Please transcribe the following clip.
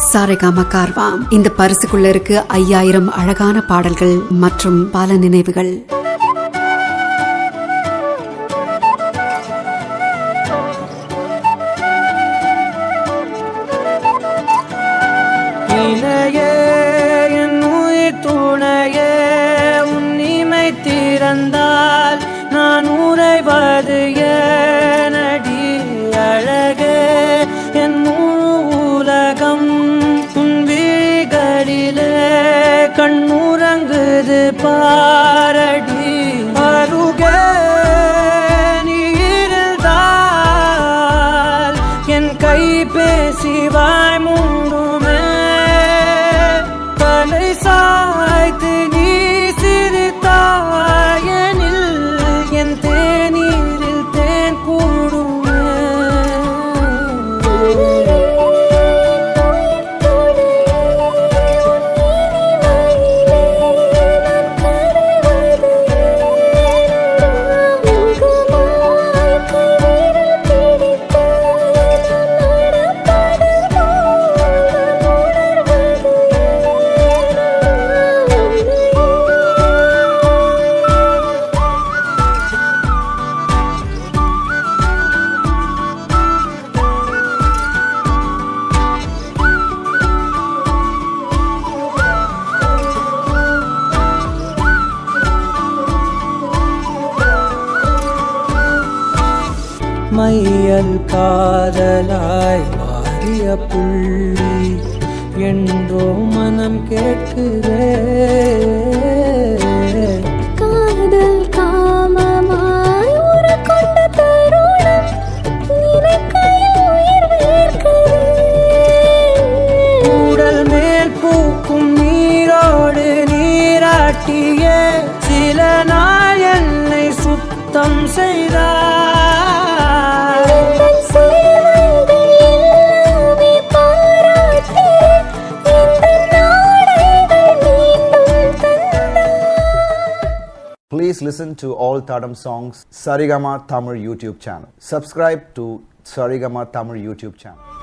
சாரேகாமா கார்வாம் இந்த பரிசுக்குள்ள இருக்கு ஐயாயிரம் அழகான பாடல்கள் மற்றும் பல நினைவுகள் இணையே என் உயிர் துணையே உன் இமை திறந்தால் நான் உறைவது ஏனடி அழகே என் முழு உலகம் உன் விழிகளிலே கண்ணுறங்குது பாரடி அருகே நீ இருந்தால் என் கை பேசி வாய் மூடுமே தலை சாய்த்து நீ சிரித்தாயனில் என் தேநீரில் தேன் கூடுமே மையல் காதலாய் வாரிய புள்ளி என்றோ மனம் கேட்குதே காதல் காமமாய் உருக்கொண்ட தருணம் நினைக்கையில் உயிர் வேர்க்குதே. உடல் மேல் பூக்கும் நீரோடு நீராட்டியே சில நாள் என்னை சுத்தம் செய்தார் உந்தன் சேவைகள் எல்லாமே பாராட்டி, இந்த நாடைகள் மீண்டும் தந்தார். Please listen to all Tadam songs Sarigama Tamil YouTube channel. Subscribe to Sarigama Tamil YouTube channel.